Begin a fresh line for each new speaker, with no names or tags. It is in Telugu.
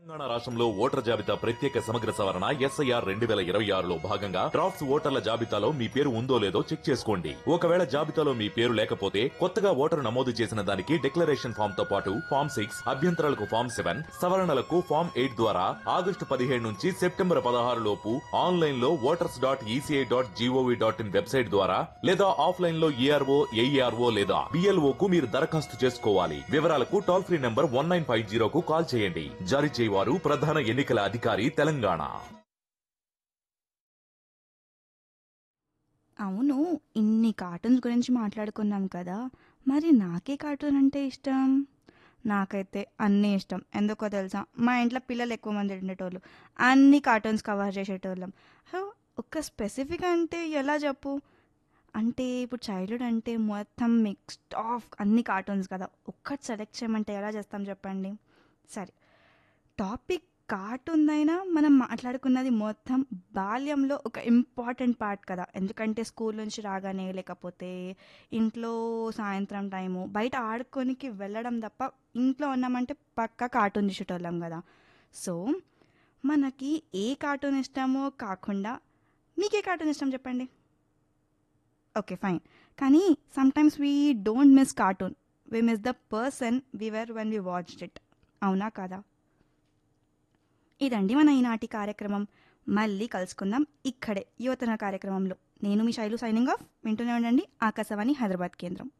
తెలంగాణ రాష్ట్రంలో ఓటర్ జాబితా ప్రత్యేక సమగ్ర సవరణ ఎస్ఐఆర్ రెండు వేల ఇరవై ఆరులో భాగంగా డ్రాఫ్ట్స్ ఓటర్ల జాబితాలో మీ పేరు ఉందో లేదో చెక్ చేసుకోండి ఒకవేళ జాబితాలో మీ పేరు లేకపోతే కొత్తగా ఓటరు నమోదు చేసిన దానికి డిక్లరేషన్ ఫామ్ తో పాటు ఫామ్ సిక్స్ అభ్యంతరాలకు ఫామ్ సెవెన్ సవరణలకు ఫామ్ ఎయిట్ ద్వారా ఆగస్టు పదిహేడు నుంచి సెప్టెంబర్ పదహారు లోపు ఆన్లైన్ లో voters dot E C I dot G O V dot in website ద్వారా లేదా ఆఫ్లైన్ లో ఈఆర్ఓ ఏఈఆర్ఓ లేదా బిఎల్ఓ కు మీరు దరఖాస్తు చేసుకోవాలి వివరాలకు toll free number one nine five జీరోకు కాల్ చేయండి జారీ చేయవారు ప్రధాన ఎన్నికల అధికారి తెలంగాణ
అవును ఇన్ని కార్టూన్స్ గురించి మాట్లాడుకున్నాం కదా మరి నాకే కార్టూన్ అంటే ఇష్టం నాకైతే అన్నీ ఇష్టం ఎందుకో తెలుసా మా ఇంట్లో పిల్లలు ఎక్కువ మంది ఉండేటోళ్ళు అన్ని కార్టూన్స్ కవర్ చేసేటోళ్ళం హో, ఒక్క స్పెసిఫిక్ అంటే ఎలా చెప్పు అంటే ఇప్పుడు చైల్డ్హుడ్ అంటే మొత్తం మిక్స్డ్ ఆఫ్ అన్ని కార్టూన్స్ కదా ఒక్కటి సెలెక్ట్ చేయమంటే ఎలా చేస్తాం చెప్పండి సరే టాపిక్ కార్టూన్ అయినా మనం మాట్లాడుకున్నది మొత్తం బాల్యంలో ఒక ఇంపార్టెంట్ పార్ట్ కదా ఎందుకంటే స్కూల్ నుంచి రాగానే లేకపోతే ఇంట్లో సాయంత్రం టైము బయట ఆడుకోనికి వెళ్ళడం తప్ప ఇంట్లో ఉన్నామంటే పక్కా కార్టూన్ చూసేటోళ్ళం కదా సో మనకి ఏ కార్టూన్ ఇష్టమో కాకుండా మీకే కార్టూన్ ఇష్టం చెప్పండి ఓకే ఫైన్ కానీ sometimes we don't miss cartoon we miss the person we were when we watched it అవునా కదా ఇదండి మన ఈనాటి కార్యక్రమం మళ్ళీ కలుసుకుందాం ఇక్కడే యువతన కార్యక్రమంలో నేను మీ శైలు సైనింగ్ ఆఫ్ వింటూనే ఉండండి ఆకాశవాణి హైదరాబాద్ కేంద్రం